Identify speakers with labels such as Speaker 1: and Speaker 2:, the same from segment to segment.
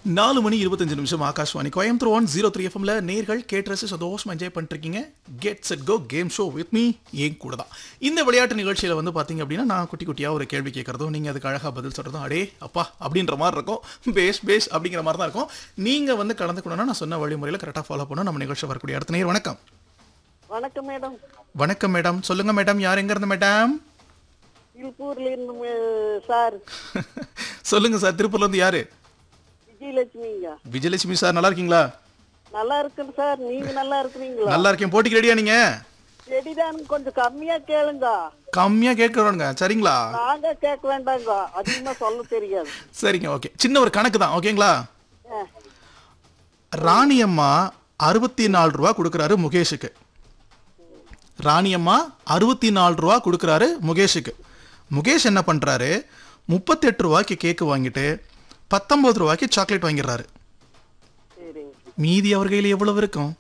Speaker 1: நாலு மணி இருபத்தஞ்சு நிமிஷம் Akashvani Coimbatore one zero three எஃப்எம்ல நேர்கள் கேட்டு ரசி சந்தோஷமா என்ஜாய் பண்ணிருக்கீங்க get set go game show with me ஏன் கூட தான் இந்த விளையாட்டு நிகழ்ச்சியில வந்து பாத்தீங்க அப்படின்னா நான் குட்டி குட்டியா ஒரு கேள்வி கேட்கறதும் நீங்க அதுக்கு அழகா பதில் சொல்றதும் அடே அப்பா அப்படின்ற மாதிரி இருக்கும் பேஸ் பேஸ் அப்படிங்கிற மாதிரி தான் இருக்கும் நீங்க வந்து கலந்துக்கணும்னா நான் சொன்ன வழிமுறையில கரெக்டாக ஃபாலோ பண்ணணும் நம்ம நிகழ்ச்சி வரக்கூடிய அடுத்த நேர் வணக்கம்
Speaker 2: வணக்கம் மேடம்
Speaker 1: வணக்கம் மேடம் சொல்லுங்க மேடம் யார் எங்க இருந்து மேடம்
Speaker 2: திருப்பூர்ல இருந்து ம- சார்
Speaker 1: சொல்லுங்க சார் திருப்பூர்ல இருந்து யாரு
Speaker 2: விஜயலட்சுமிங்க
Speaker 1: விஜயலட்சுமி சார் நல்லா இருக்கீங்களா
Speaker 2: நல்லா இருக்குங்க சார் நீங்க நல்லா இருக்கிறீங்களா
Speaker 1: நல்லா இருக்கேன் போட்டிக்கு ரெடியா நீங்க
Speaker 2: செடிதான் கொஞ்சம் கம்மியா கேளுங்க
Speaker 1: கம்மியா கேட்கறோங்க சரிங்களா
Speaker 2: நாங்க கேட்க வேண்டாங்க அதிகமா சொல்ல தெரியாது
Speaker 1: சரிங்க ஓகே சின்ன ஒரு கணக்கு தான் ஓகேங்களா
Speaker 2: ஆ,
Speaker 1: ராணியம்மா அறுபத்தி நாலு ரூபா கொடுக்குறாரு முகேஷுக்கு ராணியம்மா அறுபத்தி நாலு ரூபா கொடுக்குறாரு முகேஷுக்கு முகேஷ் என்ன பண்றாரு முப்பத்தெட்டு ரூபாய்க்கு கேக்கு வாங்கிட்டு பத்தொன்பது ரூபாய்க்கு சாக்லேட் வாங்கிடுறாரு
Speaker 2: சரிங்க
Speaker 1: மீதி அவர் கையில் எவ்வளவு இருக்கும்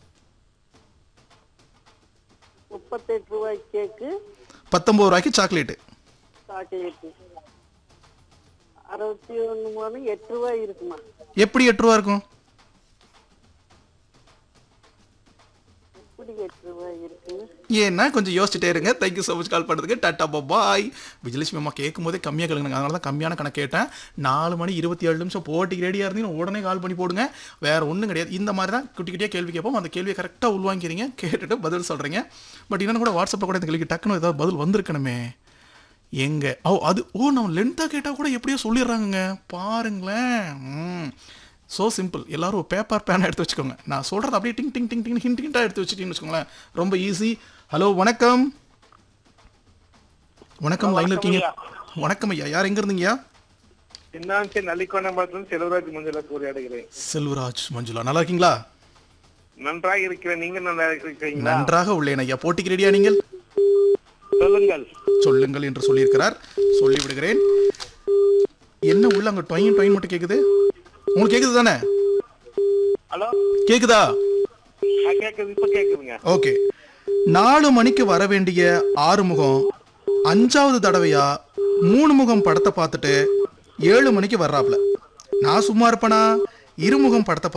Speaker 2: முப்பத்தெட்டு ரூபாய் கேக்கு
Speaker 1: பத்தொன்பது ரூபாய்க்கு சாக்லேட்டு
Speaker 2: சாக்லேட்டு அறுபத்தி ஒண்ணு மூணு எட்டு ரூபாய் இருக்குமா
Speaker 1: எப்படி எட்டு ரூபா இருக்கும்
Speaker 2: எப்படி எட்டு ரூபாய் இருக்குன்னு
Speaker 1: ஏன்னா கொஞ்சம் யோசிச்சுட்டே இருங்க தேங்க்யூ ஸோ மச் கால் பண்ணுறதுக்கு டாட்டா பாய் விஜயலட்சுமி அம்மா கேட்கும் போதே கம்மியாக கேளுங்க அதனால தான் கம்மியான கணக்கு கேட்டேன் நாலு மணி இருபத்தி ஏழு நிமிஷம் போட்டிக்கு ரெடியாக இருந்தீங்கன்னா உடனே கால் பண்ணி போடுங்க வேற ஒன்றும் கிடையாது இந்த மாதிரி தான் குட்டி குட்டியாக கேள்வி கேட்போம் அந்த கேள்வியை கரெக்டாக உள்வாங்கிறீங்க கேட்டுட்டு பதில் சொல்கிறீங்க பட் இன்னும் கூட வாட்ஸ்அப்பில் கூட இந்த கேள்விக்கு டக்குன்னு ஏதாவது பதில் வந்திருக்கணுமே எங்க ஓ அது ஓ நம்ம லென்த்தாக கேட்டால் கூட எப்படியோ சொல்லிடுறாங்கங்க பாருங்களேன் ம் ஸோ சிம்பிள் எல்லாரும் பேப்பர் பேனை எடுத்து வச்சுக்கோங்க நான் சொல்கிறது அப்படியே டிங் டிங் டிங் டிங் ஹிண்ட் ஹிண்டாக எடுத்து வச்சுட்டீங்கன்னு வச்சுக்கோங்களேன் ரொம்ப ஈஸி ஹலோ வணக்கம் வணக்கம் லைனில் இருக்கீங்க வணக்கம் ஐயா யார் எங்க இருந்தீங்கய்யா
Speaker 3: சின்னான்சி நல்லிக்கோணம்பலத்திலும் செல்வராஜ் மஞ்சள உரையாடுகிறேன்
Speaker 1: செல்வராஜ் மஞ்சுளா நல்லா இருக்கீங்களா
Speaker 3: நன்றாக இருக்கிறேன் நீங்க நல்லா இருக்கிறீங்களா
Speaker 1: நன்றாக உள்ளேன் ஐயா போட்டிக்கு ரெடியா நீங்கள்
Speaker 3: சொல்லுங்கள்
Speaker 1: சொல்லுங்கள் என்று சொல்லியிருக்கிறார் சொல்லி விடுகிறேன் என்ன உள்ள அங்க டொயின் டொயின் மட்டும் கேக்குது உங்களுக்கு கேக்குது தானே
Speaker 3: ஹலோ
Speaker 1: கேக்குதா
Speaker 3: ஆ, கேக்குது இப்ப கேக்குதுங்க
Speaker 1: ஓகே நாலு மணிக்கு வர வேண்டிய ஆறுமுகம் அஞ்சாவது தடவையா மூணு முகம் படத்தை பார்த்துட்டு ஏழு மணிக்கு வர்றாப்ல நான் சும்மா இருப்பேனா இருமுகம் படத்தை